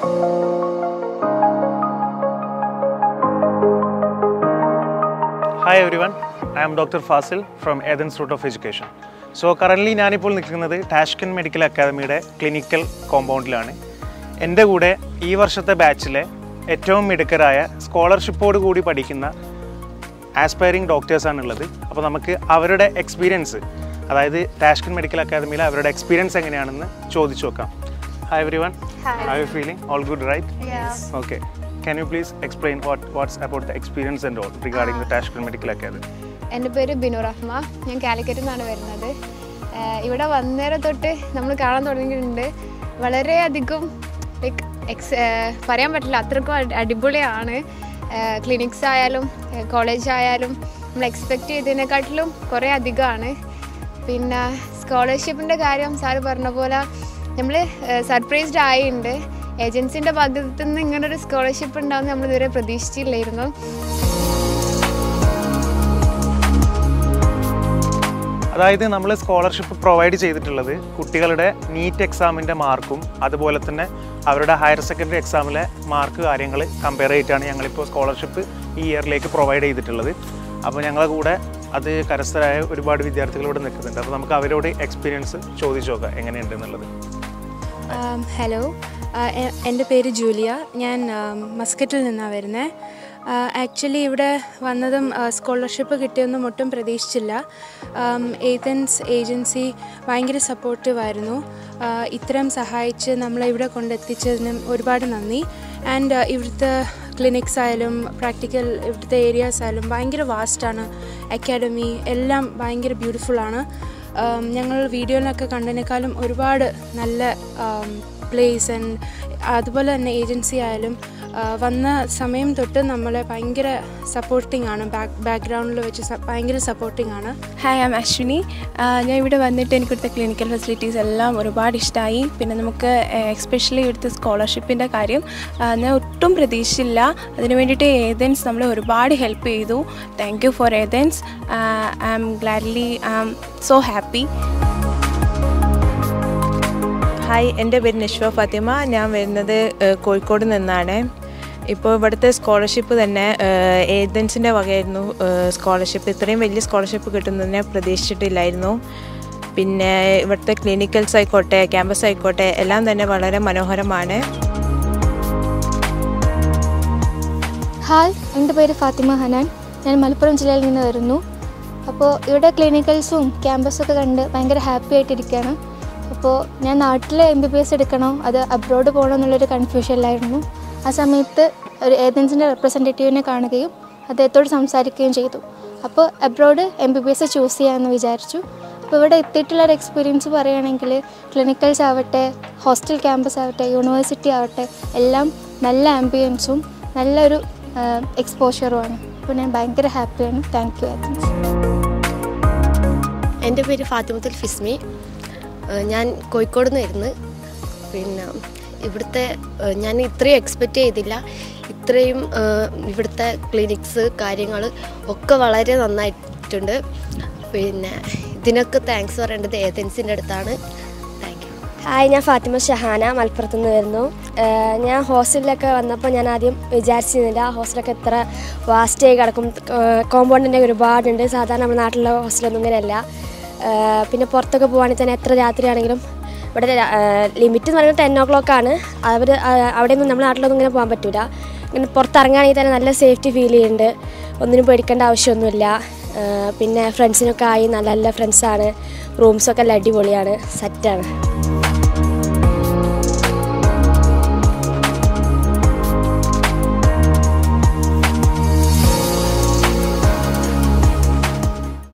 hi everyone I am doctor Fazil from Athens route of education so currently ഞാനിപ്പോൾ നിൽക്കുന്നത് ടാഷ്കൻ medical അക്കാദമിയുടെ clinical കോമ്പൗണ്ടിലാണ് എൻ്റെ കൂടെ ഈ വർഷത്തെ ബാച്ചിലെ ഏറ്റവും മിടുക്കരായ സ്കോളർഷിപ്പോട് കൂടി പഠിക്കുന്ന ആസ്പയറിംഗ് ഡോക്ടേഴ്സാണുള്ളത് അപ്പോൾ നമുക്ക് അവരുടെ എക്സ്പീരിയൻസ് അതായത് ടാഷ്കൻ മെഡിക്കൽ അക്കാദമിയിലെ അവരുടെ എക്സ്പീരിയൻസ് എങ്ങനെയാണെന്ന് ചോദിച്ചു നോക്കാം hi everyone I you feeling all good right okay can you please explain what what's about the experience and all regarding the Tashkent medical academy എൻ്റെ പേര് ബിനു റഹ്മ ഞാൻ കാലിക്കറ്റിൽ നിന്നാണ് വരുന്നത് ആഹ് ഇവിടെ വന്നേരം തൊട്ട് നമ്മൾ കാണാൻ തുടങ്ങിയിട്ടുണ്ട് വളരെയധികം ലൈക്ക് എക്സ് പറയാൻ പറ്റില്ല അത്രക്കും അടി- അടിപൊളിയാണ് ക്ലിനിക്സ് ആയാലും കോളേജ് ആയാലും നമ്മൾ എക്സ്പെക്റ്റ് ചെയ്തതിനെക്കാട്ടിലും കുറേ അധികമാണ് പിന്നെ സ്കോളർഷിപ്പിൻ്റെ കാര്യം സാറ് പറഞ്ഞ പോലെ നമ്മൾ സർപ്രൈസ്ഡ് ആയിട്ടുണ്ട് ഏജൻസിൻ്റെ ഭാഗത്തു നിന്ന് ഇങ്ങനൊരു സ്കോളർഷിപ്പ് ഉണ്ടാവുമെന്ന് നമ്മൾ ഇതുവരെ പ്രതീക്ഷിച്ചില്ലായിരുന്നു അതായത് നമ്മൾ സ്കോളർഷിപ്പ് പ്രൊവൈഡ് ചെയ്തിട്ടുള്ളത് കുട്ടികളുടെ നീറ്റ് എക്സാമിൻ്റെ മാർക്കും അതുപോലെ തന്നെ അവരുടെ ഹയർ സെക്കൻഡറി എക്സാമിലെ മാർക്ക് കാര്യങ്ങൾ കമ്പയർ ചെയ്തിട്ടാണ് ഞങ്ങളിപ്പോൾ സ്കോളർഷിപ്പ് ഈ ഇയറിലേക്ക് പ്രൊവൈഡ് ചെയ്തിട്ടുള്ളത് അപ്പോൾ ഞങ്ങളെ കൂടെ അത് കരസ്ഥരായ ഒരുപാട് വിദ്യാർത്ഥികൾ ഇവിടെ നിൽക്കുന്നുണ്ട് അപ്പോൾ നമുക്ക് അവരോട് എക്സ്പീരിയൻസ് ചോദിച്ചു നോക്കാം എങ്ങനെയുണ്ട് എന്നുള്ളത് ഹലോ എൻ്റെ പേര് ജൂലിയ ഞാൻ ആം, മസ്കറ്റിൽ നിന്നാണ് വരുന്നത് ആക്ച്വലി ഇവിടെ വന്നതും സ്കോളർഷിപ്പ് കിട്ടിയൊന്നും ഒട്ടും പ്രതീക്ഷിച്ചില്ല ആം, ഏതൻസ് ഏജൻസി ഭയങ്കര സപ്പോർട്ടീവ് ആയിരുന്നു ആ, ഇത്രയും സഹായിച്ച് നമ്മളെ ഇവിടെ കൊണ്ടെത്തിച്ചതിനും ഒരുപാട് നന്ദി ആൻഡ് ഇവിടുത്തെ ക്ലിനിക്സ് ആയാലും പ്രാക്ടിക്കൽ ഇവിടുത്തെ ഏരിയാസ് ആയാലും ഭയങ്കര വാസ്റ്റാണ് അക്കാഡമി എല്ലാം ഭയങ്കര ബ്യൂട്ടിഫുള്ളാണ് ആം, ഞങ്ങൾ വീഡിയോയിലൊക്കെ കണ്ടതിനേക്കാളും ഒരുപാട് നല്ല പ്ലേസ് ആൻഡ് അതുപോലെ തന്നെ ഏജൻസി ആയാലും ആ, വന്ന സമയം തൊട്ട് നമ്മളെ ഭയങ്കര സപ്പോർട്ടിംഗ് ആണ് ബാക്ക് ബാക്ക്ഗ്രൗണ്ടിൽ വെച്ച് സ- ഭയങ്കര സപ്പോർട്ടിംഗ് ആണ് ഹായ് ആം അശ്വിനി ആഹ് ഞാൻ ഇവിടെ വന്നിട്ട് എനിക്ക് ഇവിടുത്തെ ക്ലിനിക്കൽ ഫെസിലിറ്റീസ് എല്ലാം ഒരുപാട് ഇഷ്ടമായി പിന്നെ നമുക്ക് എക്സ്പെഷ്യലി ഇവിടുത്തെ സ്കോളർഷിപ്പിൻ്റെ കാര്യം ആഹ് ഞാൻ ഒട്ടും പ്രതീക്ഷിച്ചില്ല അതിന് വേണ്ടിയിട്ട് ഏതൻസ് നമ്മളെ ഒരുപാട് ഹെൽപ്പ് ചെയ്തു thank you for Athens I am gladly I am so happy hi എൻ്റെ പേര് നിഷ്വ ഫാത്തിമ ഞാൻ വരുന്നത് ഏഹ്, കോഴിക്കോട് നിന്നാണ് ഇപ്പോൾ ഇവിടുത്തെ സ്കോളർഷിപ്പ് തന്നെ ഏജൻസിൻ്റെ വകയായിരുന്നു സ്കോളർഷിപ്പ് ഇത്രയും വലിയ സ്കോളർഷിപ്പ് കിട്ടുന്നതിനെ പ്രതീക്ഷിച്ചിട്ടില്ലായിരുന്നു പിന്നെ ഇവിടുത്തെ ക്ലിനിക്കൽസ് ആയിക്കോട്ടെ ക്യാമ്പസ് ആയിക്കോട്ടെ എല്ലാം തന്നെ വളരെ മനോഹരമാണ് ഹായ് എൻ്റെ പേര് ഫാത്തിമ ഹനാൻ ഞാൻ മലപ്പുറം ജില്ലയിൽ നിന്ന് വരുന്നു അപ്പോൾ ഇവിടെ ക്ലിനിക്കൽസും ക്യാമ്പസൊക്കെ കണ്ട് ഭയങ്കര ഹാപ്പി ആയിട്ടിരിക്കുകയാണ് അപ്പോൾ ഞാൻ നാട്ടിൽ എം ബി ബി എസ് എടുക്കണോ അത് അബ്രോഡ് പോകണോ എന്നുള്ളൊരു കൺഫ്യൂഷനിലായിരുന്നു ആ സമയത്ത് ഒരു ഏജൻസിൻ്റെ റെപ്രസെൻറ്റേറ്റീവിനെ കാണുകയും അദ്ദേഹത്തോട് സംസാരിക്കുകയും ചെയ്തു അപ്പോൾ abroad M B B S choose ചെയ്യാമെന്ന് വിചാരിച്ചു അപ്പോൾ ഇവിടെ എത്തിയിട്ടുള്ള ഒരു എക്സ്പീരിയൻസ് പറയുകയാണെങ്കിൽ ക്ലിനിക്കൽസ് ആവട്ടെ ഹോസ്റ്റൽ ക്യാമ്പസ് ആവട്ടെ യൂണിവേഴ്സിറ്റി ആവട്ടെ എല്ലാം നല്ല ആംബിയൻസും നല്ലൊരു എക്സ്പോഷറുമാണ് അപ്പോൾ ഞാൻ ഭയങ്കര ഹാപ്പിയാണ് താങ്ക് യു ഏജൻസി എൻ്റെ പേര് ഫാത്തിമത്തുൽ ഫിസ്മി ഏഹ് ഞാൻ കോഴിക്കോട് നിന്ന് വരുന്നു പിന്നെ ഇവിടുത്തെ ഏഹ് ഞാൻ ഇത്രയും എക്സ്പെക്റ്റ് ചെയ്തില്ല ഇത്രയും ഏഹ് ഇവിടുത്തെ ക്ലിനിക്സ് കാര്യങ്ങൾ ഒക്കെ വളരെ നന്നായിട്ടുണ്ട് പിന്നെ ഇതിനൊക്കെ താങ്ക്സ് പറയേണ്ടത് ഏജൻസിൻ്റെ അടുത്താണ് താങ്ക് യു ഹായ് ഞാൻ ഫാത്തിമ ഷഹാന മലപ്പുറത്ത് നിന്ന് വരുന്നു ഏഹ് ഞാൻ ഹോസ്റ്റലിലൊക്കെ വന്നപ്പോൾ ഞാൻ ആദ്യം വിചാരിച്ചിരുന്നില്ല ഹോസ്റ്റലൊക്കെ ഇത്ര വാസ്റ്റായി കിടക്കും കോമ്പൗണ്ടിൻ്റെ ഒരുപാടുണ്ട് സാധാരണ നമ്മുടെ നാട്ടിലുള്ള ഹോസ്റ്റലൊന്നും ഇങ്ങനെയല്ല ഏഹ് പിന്നെ പുറത്തൊക്കെ പോവുകയാണെങ്കിൽ തന്നെ എത്ര രാത്രിയാണെങ്കിലും ഇവിടെ ലിമിറ്റ് എന്ന് പറയുന്നത് ടെൻ ഓ ക്ലോക്ക് ആണ് അവർ അവിടെയൊന്നും നമ്മുടെ നാട്ടിലൊന്നും ഇങ്ങനെ പോകാൻ പറ്റില്ല ഇങ്ങനെ പുറത്തിറങ്ങുകയാണെങ്കിൽ തന്നെ നല്ല സേഫ്റ്റി ഫീൽ ചെയ്യുന്നുണ്ട് ഒന്നിനും പേടിക്കേണ്ട ആവശ്യമൊന്നുമില്ല ഏഹ് പിന്നെ ഫ്രണ്ട്സിനൊക്കെ ആയി നല്ല നല്ല ഫ്രണ്ട്സാണ് റൂംസൊക്കെ നല്ല അടിപൊളിയാണ് സെറ്റാണ്